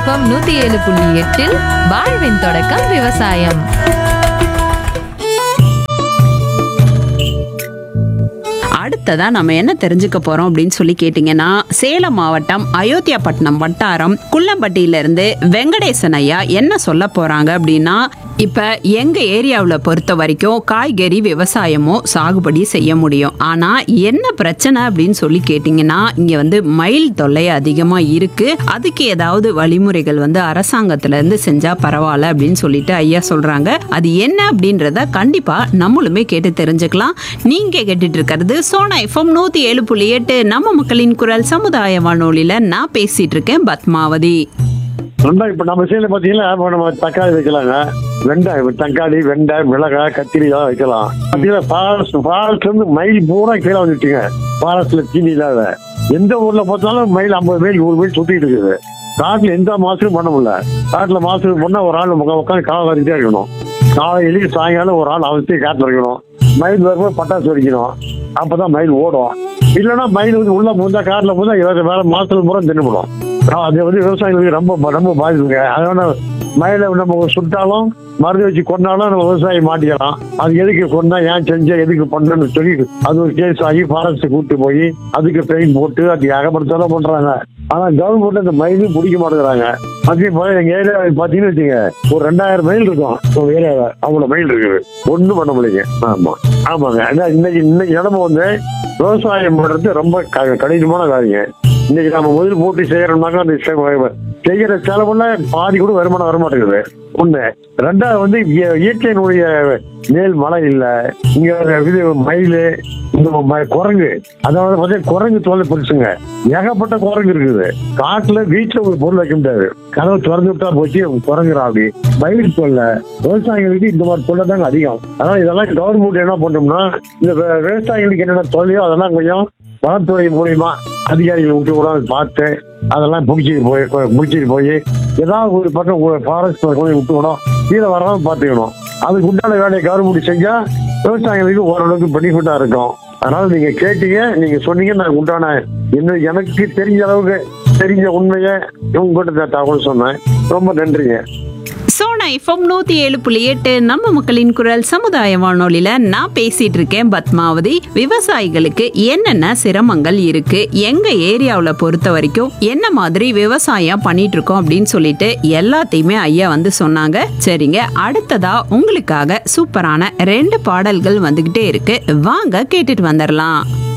FM நூத்தி ஏழு புள்ளி எட்டில் வாழ்வின் தொடக்கம் விவசாயம் அடுத்ததா நம்ம என்ன தெரிஞ்சுக்க போறோம் அப்படின்னு சொல்லி கேட்டீங்கன்னா சேலம் மாவட்டம் அயோத்தியாபட்டினம் வட்டாரம் குள்ளம்பட்டியில இருந்து வெங்கடேசன் ஐயா என்ன சொல்ல போறாங்க அப்படின்னா இப்ப எங்க ஏரியாவுல பொறுத்த வரைக்கும் காய்கறி விவசாயமோ சாகுபடி செய்ய முடியும் ஆனா என்ன பிரச்சனை அப்படின்னு சொல்லி கேட்டீங்கன்னா இங்க வந்து மயில் தொல்லை அதிகமா இருக்கு அதுக்கு ஏதாவது வழிமுறைகள் வந்து அரசாங்கத்துல இருந்து செஞ்சா பரவாயில்ல அப்படின்னு சொல்லிட்டு ஐயா சொல்றாங்க அது என்ன அப்படின்றத கண்டிப்பா நம்மளுமே கேட்டு தெரிஞ்சுக்கலாம் நீங்க கேட்டுட்டு இருக்கிறது சோனா எஃப்எம் நூத்தி ஏழு புள்ளி எட்டு நம்ம மக்களின் குரல் சமுதாய வானொலியில நான் பேசிட்டு இருக்கேன் பத்மாவதி ரெண்டா இப்ப நம்ம சைடுல பாத்தீங்கன்னா இப்ப நம்ம தக்காளி வைக்கலாங்க வெங்காயம் தக்காளி வெங்காயம் மிளகாய் கத்திரி எல்லாம் வைக்கலாம் பாத்தீங்கன்னா ஃபாரஸ்ட் ஃபாரஸ்ட்ல இருந்து மயில் பூரா கீழே வந்துட்டுங்க ஃபாரஸ்ட்ல தீனி இல்லாத எந்த ஊர்ல பார்த்தாலும் மயில் ஐம்பது மைல் நூறு மைல் சுத்திட்டு இருக்குது காட்டுல எந்த மாசமும் பண்ண முடியல காட்டுல மாசத்துக்கு பண்ணா ஒரு ஆள் உட்கா- உட்காந்து காவல் வரைக்கிட்டே இருக்கணும் காலையிலேயும் சாயங்காலம் ஒரு ஆள் அவசியம் காட்டுல இருக்கணும் மயில் வரும்போது பட்டாசு வெடிக்கணும் அப்பதான் மயில் ஓடும் இல்லைன்னா மயில் வந்து உள்ள பூந்தா காட்டுல பூந்தா வேற வேற மாசத்துல பூரா தின்னுபடும் அது வந்து விவசாயிகளுக்கு ரொம்ப ரொம்ப பாதிப்புங்க அதனால மயிலை நம்ம சுட்டாலும் மருந்து வச்சு கொண்டாலும் நம்ம விவசாயி மாட்டிக்கலாம் அது எதுக்கு கொண்டா ஏன் செஞ்ச எதுக்கு பண்ணணும்னு சொல்லி அது ஒரு கேஸ் ஆகி ஃபாரஸ்ட் கூட்டு போய் அதுக்கு பெயின் போட்டு அது அகப்படுத்தலாம் பண்றாங்க ஆனா கவர்மெண்ட் அந்த மயிலும் பிடிக்க மாட்டேங்கிறாங்க அதே போல எங்க ஏரியா பாத்தீங்கன்னு வச்சுங்க ஒரு ரெண்டாயிரம் மைல் இருக்கும் உங்க ஏரியாவை அவ்வளவு மைல் இருக்குது ஒண்ணும் பண்ண முடியல ஆமா ஆமாங்க அதான் இன்னைக்கு இன்னைக்கு நிலைமை வந்து விவசாயம் பண்றது ரொம்ப க- கடினமான காரியம் இன்னைக்கு நம்ம முதல் போட்டு செய்யறோம்னாக்கா அந்த செ- செய்யற செலவுல பாதி கூட வருமானம் வர மாட்டேங்குது ஒண்ணு ரெண்டாவது வந்து இய- இயற்கையினுடைய மேல் மழை இல்ல இங்க இது மயில் இந்த ம- குரங்கு அதாவது பார்த்தீங்கன்னா குரங்கு தோலை பிடிச்சுங்க ஏகப்பட்ட குரங்கு இருக்குது காட்டுல வீட்டுல ஒரு பொருள் வைக்க முடியாது கதவு திறந்து விட்டா போச்சு குரங்குறா அப்படி மயில் தொல்லை விவசாயிகளுக்கு இந்த மாதிரி தொல்லை தாங்க அதிகம் அதனால இதெல்லாம் கவர்மெண்ட் என்ன பண்ணோம்னா இந்த வி- விவசாயிகளுக்கு என்னென்ன தொல்லையோ அதெல்லாம் கொஞ்சம் வனத்துறை மூலியமா அதிகாரிகள் விட்டு கூட அதை பார்த்து அதெல்லாம் பிடிச்சிட்டு போய் முடிச்சிட்டு போய் ஏதாவது ஒரு பக்கம் ஃபாரஸ்ட் கொண்டு விட்டு விடணும் கீழே வராம பார்த்துக்கணும் அதுக்கு உண்டான வேலையை கவர்மெண்ட் செஞ்சா விவசாயிகளுக்கு ஓரளவுக்கு பெனிஃபிட்டா இருக்கும் அதனால நீங்க கேட்டீங்க நீங்க சொன்னீங்க நான் உண்டான என்ன எனக்கு தெரிஞ்ச அளவுக்கு தெரிஞ்ச உண்மையை உங்ககிட்ட தகவல் சொன்னேன் ரொம்ப நன்றிங்க சோனா எஃப்எம் நூத்தி ஏழு புள்ளி எட்டு நம்ம மக்களின் குரல் சமுதாய வானொலியில நான் பேசிட்டு இருக்கேன் பத்மாவதி விவசாயிகளுக்கு என்னென்ன சிரமங்கள் இருக்கு எங்க ஏரியாவுல பொறுத்த வரைக்கும் என்ன மாதிரி விவசாயம் பண்ணிட்டு இருக்கோம் அப்படின்னு சொல்லிட்டு எல்லாத்தையுமே ஐயா வந்து சொன்னாங்க சரிங்க அடுத்ததா உங்களுக்காக சூப்பரான ரெண்டு பாடல்கள் வந்துகிட்டே இருக்கு வாங்க கேட்டுட்டு வந்துடலாம்